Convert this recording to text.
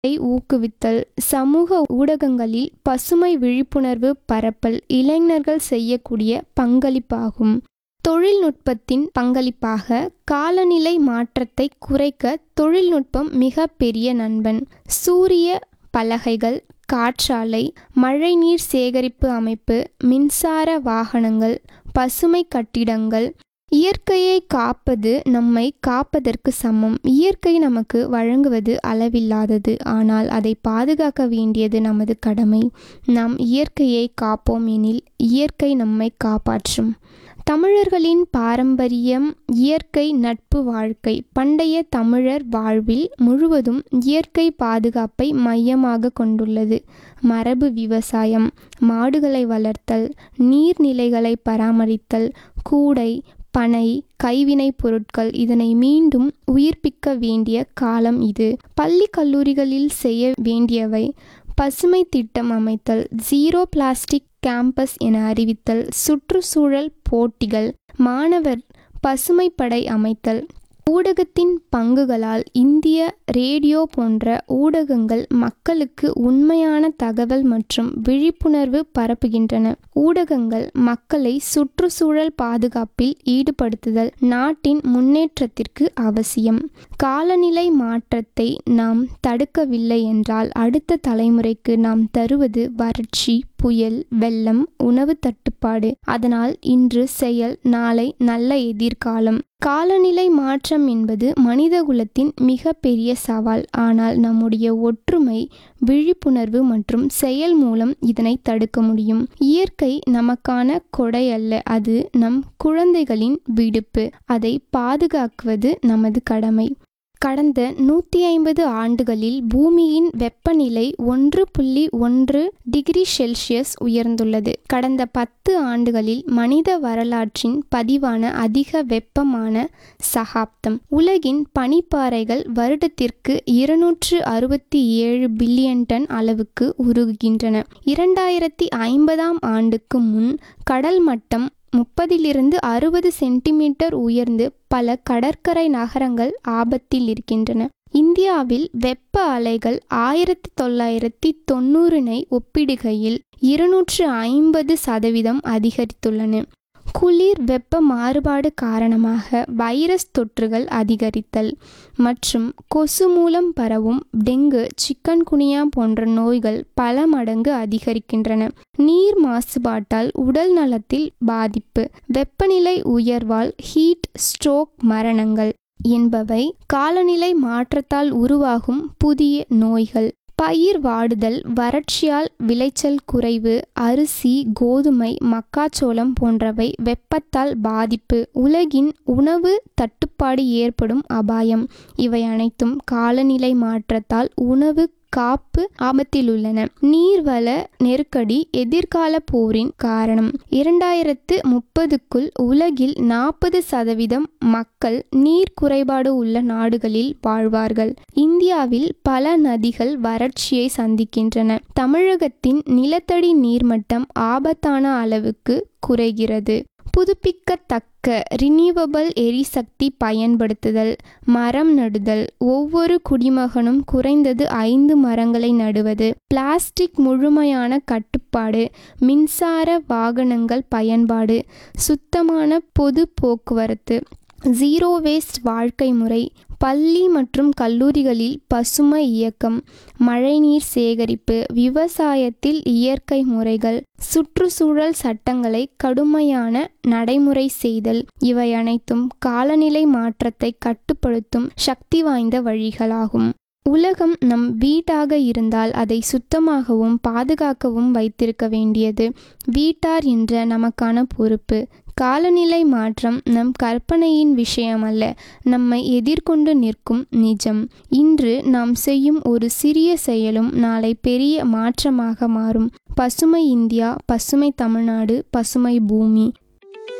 ஊக்குவித்தல் சமூக ஊடகங்களில் பசுமை விழிப்புணர்வு பரப்பல் இளைஞர்கள் செய்யக்கூடிய பங்களிப்பாகும் தொழில்நுட்பத்தின் பங்களிப்பாக காலநிலை மாற்றத்தை குறைக்க தொழில்நுட்பம் மிக பெரிய நண்பன் சூரிய பலகைகள் காற்றாலை மழைநீர் சேகரிப்பு அமைப்பு மின்சார வாகனங்கள் பசுமை கட்டிடங்கள் இயற்கையை காப்பது நம்மை காப்பதற்கு சமம் இயற்கை நமக்கு வழங்குவது அளவில்லாதது ஆனால் அதை பாதுகாக்க வேண்டியது நமது கடமை நாம் இயற்கையை காப்போம் எனில் இயற்கை நம்மை காப்பாற்றும் தமிழர்களின் பாரம்பரியம் இயற்கை நட்பு வாழ்க்கை பண்டைய தமிழர் வாழ்வில் முழுவதும் இயற்கை பாதுகாப்பை மையமாக கொண்டுள்ளது மரபு விவசாயம் மாடுகளை வளர்த்தல் நீர்நிலைகளை பராமரித்தல் கூடை பனை கைவினைப் பொருட்கள் இதனை மீண்டும் உயிர்ப்பிக்க வேண்டிய காலம் இது பள்ளி கல்லூரிகளில் செய்ய வேண்டியவை பசுமை திட்டம் அமைத்தல் ஜீரோ பிளாஸ்டிக் கேம்பஸ் என அறிவித்தல் சுற்றுச்சூழல் போட்டிகள் மாணவர் பசுமைப்படை அமைத்தல் ஊடகத்தின் பங்குகளால் இந்திய ரேடியோ போன்ற ஊடகங்கள் மக்களுக்கு உண்மையான தகவல் மற்றும் விழிப்புணர்வு பரப்புகின்றன ஊடகங்கள் மக்களை சுற்றுச்சூழல் பாதுகாப்பில் ஈடுபடுத்துதல் நாட்டின் முன்னேற்றத்திற்கு அவசியம் காலநிலை மாற்றத்தை நாம் தடுக்கவில்லை என்றால் அடுத்த தலைமுறைக்கு நாம் தருவது வறட்சி புயல் வெள்ளம் உணவு தட்டுப்பாடு அதனால் இன்று செயல் நாளை நல்ல எதிர்காலம் காலநிலை மாற்றம் என்பது மனிதகுலத்தின் மிக பெரிய சவால் ஆனால் நம்முடைய ஒற்றுமை விழிப்புணர்வு மற்றும் செயல் மூலம் இதனை தடுக்க முடியும் இயற்கை நமக்கான கொடை அல்ல அது நம் குழந்தைகளின் விடுப்பு அதை பாதுகாக்குவது நமது கடமை கடந்த நூற்றி ஐம்பது ஆண்டுகளில் பூமியின் வெப்பநிலை ஒன்று புள்ளி ஒன்று டிகிரி செல்சியஸ் உயர்ந்துள்ளது கடந்த பத்து ஆண்டுகளில் மனித வரலாற்றின் பதிவான அதிக வெப்பமான சகாப்தம் உலகின் பனிப்பாறைகள் வருடத்திற்கு இருநூற்று அறுபத்தி ஏழு பில்லியன் டன் அளவுக்கு உருகுகின்றன இரண்டாயிரத்தி ஐம்பதாம் ஆண்டுக்கு முன் கடல் மட்டம் முப்பதிலிருந்து அறுபது சென்டிமீட்டர் உயர்ந்து பல கடற்கரை நகரங்கள் ஆபத்தில் இருக்கின்றன இந்தியாவில் வெப்ப அலைகள் ஆயிரத்தி தொள்ளாயிரத்தி தொண்ணூறினை ஒப்பிடுகையில் இருநூற்று ஐம்பது சதவீதம் அதிகரித்துள்ளன குளிர் வெப்ப மாறுபாடு காரணமாக வைரஸ் தொற்றுகள் அதிகரித்தல் மற்றும் கொசு மூலம் பரவும் டெங்கு சிக்கன் குனியா போன்ற நோய்கள் பல மடங்கு அதிகரிக்கின்றன நீர் மாசுபாட்டால் உடல் நலத்தில் பாதிப்பு வெப்பநிலை உயர்வால் ஹீட் ஸ்ட்ரோக் மரணங்கள் என்பவை காலநிலை மாற்றத்தால் உருவாகும் புதிய நோய்கள் பயிர் வாடுதல் வறட்சியால் விளைச்சல் குறைவு அரிசி கோதுமை மக்காச்சோளம் போன்றவை வெப்பத்தால் பாதிப்பு உலகின் உணவு தட்டுப்பாடு ஏற்படும் அபாயம் இவை அனைத்தும் காலநிலை மாற்றத்தால் உணவு காப்பு ஆபத்தில் உள்ளன நீர்வள நெருக்கடி எதிர்கால போரின் காரணம் இரண்டாயிரத்து முப்பதுக்குள் உலகில் நாற்பது சதவீதம் மக்கள் நீர் குறைபாடு உள்ள நாடுகளில் வாழ்வார்கள் இந்தியாவில் பல நதிகள் வறட்சியை சந்திக்கின்றன தமிழகத்தின் நிலத்தடி நீர்மட்டம் ஆபத்தான அளவுக்கு குறைகிறது புதுப்பிக்கத்தக்க ரினியூவபிள் எரிசக்தி பயன்படுத்துதல் மரம் நடுதல் ஒவ்வொரு குடிமகனும் குறைந்தது ஐந்து மரங்களை நடுவது பிளாஸ்டிக் முழுமையான கட்டுப்பாடு மின்சார வாகனங்கள் பயன்பாடு சுத்தமான பொது போக்குவரத்து ஜீரோ வேஸ்ட் வாழ்க்கை முறை பள்ளி மற்றும் கல்லூரிகளில் பசுமை இயக்கம் மழைநீர் சேகரிப்பு விவசாயத்தில் இயற்கை முறைகள் சுற்றுச்சூழல் சட்டங்களை கடுமையான நடைமுறை செய்தல் இவை அனைத்தும் காலநிலை மாற்றத்தை கட்டுப்படுத்தும் சக்தி வாய்ந்த வழிகளாகும் உலகம் நம் வீட்டாக இருந்தால் அதை சுத்தமாகவும் பாதுகாக்கவும் வைத்திருக்க வேண்டியது வீட்டார் என்ற நமக்கான பொறுப்பு காலநிலை மாற்றம் நம் கற்பனையின் விஷயம் அல்ல நம்மை எதிர்கொண்டு நிற்கும் நிஜம் இன்று நாம் செய்யும் ஒரு சிறிய செயலும் நாளை பெரிய மாற்றமாக மாறும் பசுமை இந்தியா பசுமை தமிழ்நாடு பசுமை பூமி